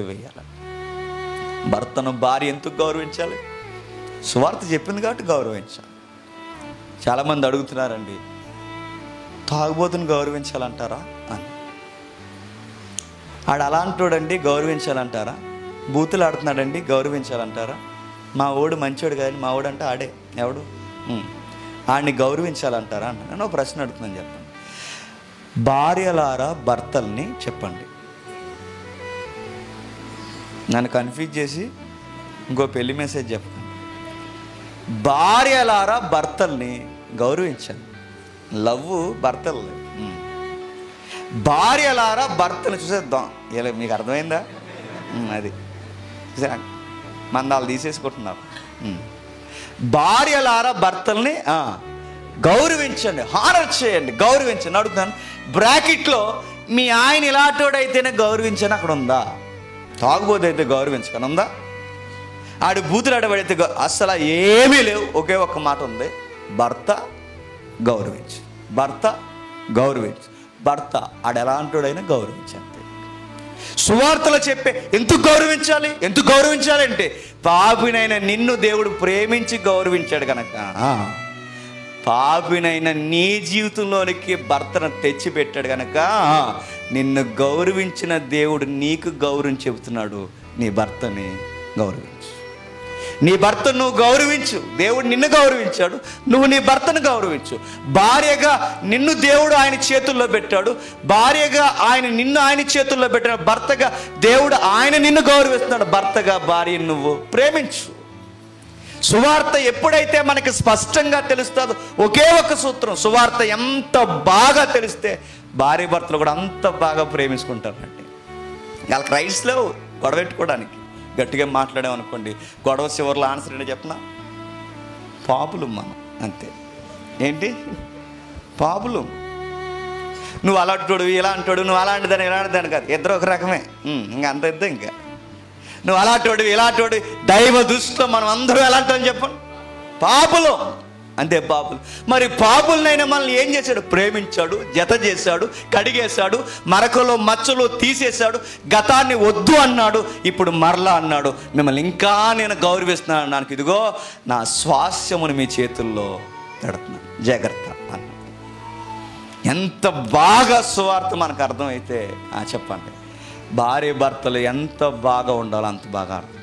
వేయాలి భర్తను భార్య ఎందుకు గౌరవించాలి సువార్త చెప్పింది కాబట్టి గౌరవించాలి చాలామంది అడుగుతున్నారండి తాగుబోతుని గౌరవించాలంటారా అని ఆడు అలాంటోడండి గౌరవించాలంటారా బూతులు ఆడుతున్నాడండి గౌరవించాలంటారా మా ఓడు మంచోడు కానీ మా ఓడు అంటే ఆడే ఎవడు ఉం. ఆడిని గౌరవించాలంటారా అన్న నేను ఒక ప్రశ్న అడుగుతున్నాను చెప్పండి భార్యలారా భర్తల్ని చెప్పండి నన్ను కన్ఫ్యూజ్ చేసి ఇంకో పెళ్లి మెసేజ్ చెప్పండి భార్యలారా భర్తల్ని గౌరవించండి లవ్ భర్తలు భార్యలారా భర్తను చూసేద్దాం ఇలా మీకు అర్థమైందా ఉమ్, అది చూసారా? మందాలు తీసేసుకుంటున్నారు ఉమ్. భార్యలారా భర్తల్ని ఆ, గౌరవించండి హానర్ చేయండి గౌరవించండి అడుగుతాను బ్రాకెట్లో మీ ఆయన ఇలాంటోడైతేనే గౌరవించని అక్కడ ఉందా తాగుబోతే అయితే గౌరవించకని ఉందా ఆడు బూతులు ఆడబడితే గౌ- అస్సలు ఏమీ లేవు ఒకే ఒక్క మాట ఉంది భర్త గౌరవించు భర్త గౌరవించు భర్త ఆడు ఎలాంటోడైనా గౌరవించు అంతే సువార్తలు చెప్పే ఎందుకు గౌరవించాలి ఎందుకు గౌరవించాలి అంటే పాపినైన నిన్ను దేవుడు ప్రేమించి గౌరవించాడు కనుక పాపినైన నీ జీవితంలోనికి భర్తను తెచ్చిపెట్టాడు కనుక నిన్ను గౌరవించిన దేవుడు నీకు గౌరవం చెబుతున్నాడు నీ భర్తని గౌరవించు నీ భర్తను నువ్వు గౌరవించు దేవుడు నిన్ను గౌరవించాడు నువ్వు నీ భర్తను గౌరవించు భార్యగా నిన్ను దేవుడు ఆయన చేతుల్లో పెట్టాడు భార్యగా ఆయన నిన్ను ఆయన చేతుల్లో పెట్టాడు భర్తగా దేవుడు ఆయన నిన్ను గౌరవిస్తున్నాడు భర్తగా భార్యను నువ్వు ప్రేమించు సువార్త ఎప్పుడైతే మనకి స్పష్టంగా తెలుస్తుందో ఒకే ఒక సూత్రం సువార్త ఎంత బాగా తెలిస్తే భార్య భర్తలు కూడా అంత బాగా ప్రేమించుకుంటారండి వాళ్ళకి రైట్స్ లేవు గొడవ పెట్టుకోవడానికి గట్టిగా మాట్లాడామనుకోండి గొడవ చివరిలో ఆన్సర్ ఏంటో చెప్పనా పాపులు మనం అంతే ఏంటి పాపులు నువ్వు అలాంటోడు ఇలా అంటాడు నువ్వు అలాంటిదని ఇలాంటిదని కాదు ఇద్దరు ఒక రకమే ఉమ్, ఇంకా అంత ఇద్దరు ఇంకా నువ్వు అలాంటోడు ఇలాంటోడు దైవ దృష్టిలో మనం అందరూ ఎలాంటి అని చెప్పండి పాపులు అంతే పాపులు మరి పాపులనైనా మనల్ని ఏం చేశాడు ప్రేమించాడు జత చేశాడు కడిగేశాడు మరకలో మచ్చలు తీసేశాడు గతాన్ని వద్దు అన్నాడు ఇప్పుడు మరలా అన్నాడు మిమ్మల్ని ఇంకా నేను గౌరవిస్తున్నాను నాకు ఇదిగో నా స్వాస్యమును మీ చేతుల్లో పెడుతున్నాను జాగ్రత్త అన్నాడు ఎంత బాగా సువార్త మనకు అర్థమైతే ఆ, చెప్పండి భార్య భర్తలు ఎంత బాగా ఉండాలో అంత బాగా అర్థం